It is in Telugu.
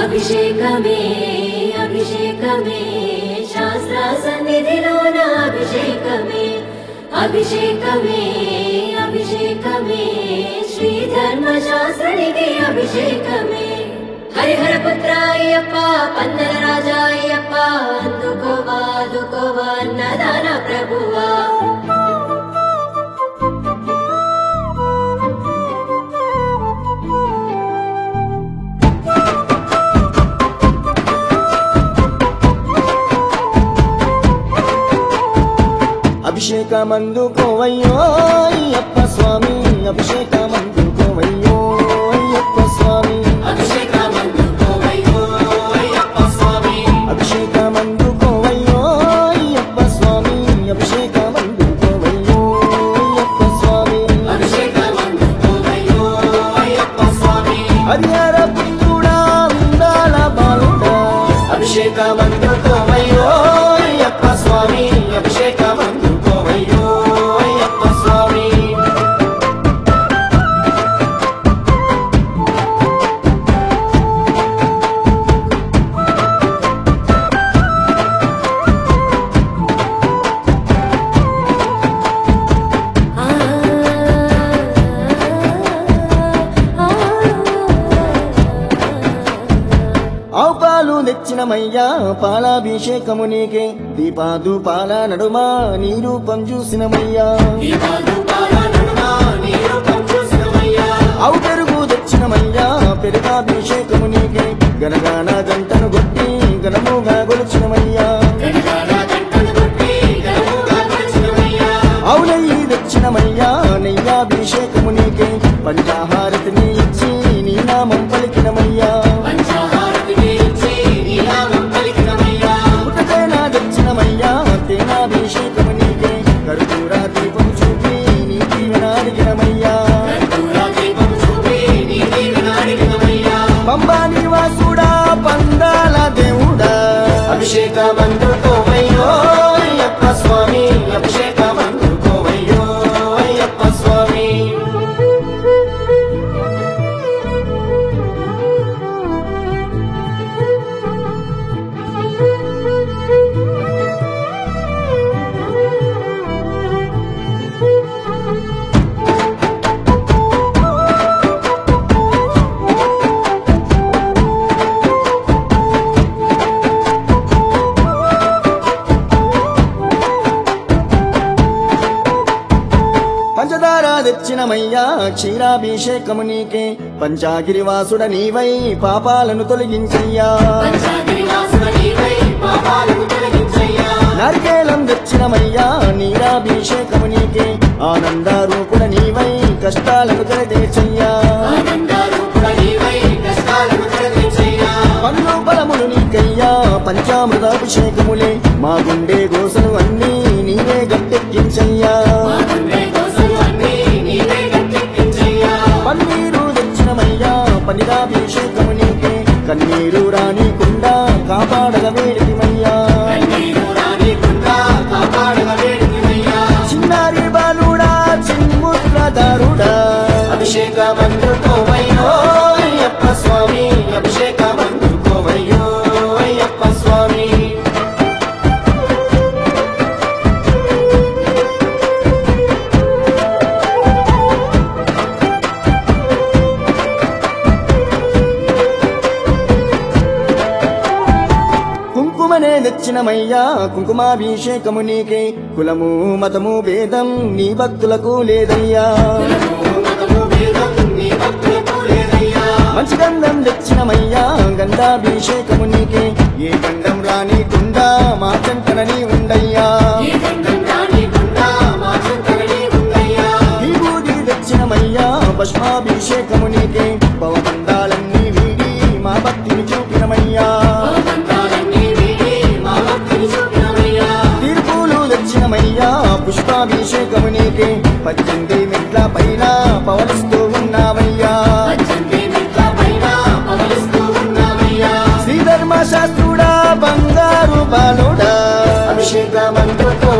అభిషేకమే అభిషేకమే శాస్త్ర సన్నిధిలోన అభిషేకమే అభిషేకమే అభిషేకమే శ్రీ ధర్మ శాస్త్రునికి అభిషేకమే హరిహర పుత్ర అయ్యప్ప పందల రాజా అయ్యప్ప అందుకోవా అందుకోవా అన్నదాన ప్రభువా అభిషేకమందుకోవయ్యో అయ్యప్ప స్వామి అభిషేకమందుకోవయ్యో అయ్యప్ప స్వామి అభిషేకమందుకోవయ్యో అయ్యప్ప స్వామి అభిషేకమందుకోవయ్యో అయ్యప్ప స్వామి హరిహర పుత్రుడా ఉండాల బాలుడా అభిషేకమందుకోవయ్యో అయ్యప్ప స్వామి అభిషేకమందుకోవయ్యో అయ్యప్ప స్వామి ఆవు పాలు తెచ్చినమయ్యా పాలాభిషేకము నీకే దీపాదు పాల నడుమ నీ రూపం చూసినమయ్యా ఆవు పెరుగు తెచ్చినమయ్యా పెరుగాభిషేకము నీకే గనగాన గంటను కొట్టి గనముగా గొలిచినమయ్యా ఆవు నెయ్యి తెచ్చినమయ్యా నెయ్యాభిషేకము నీకే పంచాహారతిని ఇచ్చి నీ నామం పలికినమయ్యా పుట్టతేనా దక్షిణమయ్యా తేనాభిషేకము నీకే కర్పూర దీపం చూపి నీ దీవెన అడిగినమయ్యా పంబా నివాసుడా పందాల దేవుడా అభిషేకమందుకోవయ్యో అయ్యప్ప స్వామి అభిషేకమందుకోవయ్యో అయ్యప్ప స్వామి పంచదార తెచ్చినమయ్యా క్షీరాభిషేకము నీకే పంచాగిరివాసుడ నీవై పాపాలను తొలగించయ్యా నరికేలం తెచ్చినమయ్యా నీరాభిషేకము నీకే ఆనంద రూపుడ నీవై కష్టాలను తెరదేచయ్యా పన్ను బలములు నీకయ్యా పంచామృతాభిషేకములే మా గుండె గోసలు అన్నీ నీవే గట్టెక్కించయ్యా పన్నీరు తెచ్చినమయ్యా పనిరాభిషేకము నీకే కన్నీరు రానికుండా కాపాడగ వేడిమయ్యా చిన్నారి బాలుడా చిన్ముద్రదారుడా అభిషేకమందుకోవయ్యో అయ్యప్ప స్వామి అభిషేకమందుకోవయ్యో అయ్యప్ప స్వామి కుంకుమనే తెచ్చినమయ్యా కుంకుమాభిషేకము నీకే కులము మతము భేదం నీ భక్తులకు లేదయ్యా మంచి గంధం తెచ్చినమయ్యా గంధాభిషేకము నీకే ఏ గంధం రానికుండా మా చెంతనని ఉండయ్యా విభూది తెచ్చినమయ్యా భస్మాభిషేకము నీకే పవనందాలన్నీ వీడి మా భక్తిని చూపినమయ్యా తీర్పులు తెచ్చినమయ్యా పుష్పాభిషేకము నీకే పద్దెనిమిది మెట్ల పైన పవలిస్తూ ఉన్నావయ్యా శ్రీధర్మ శాస్త్రుడా బంగారు బాలుడా అభిషేకమందుకో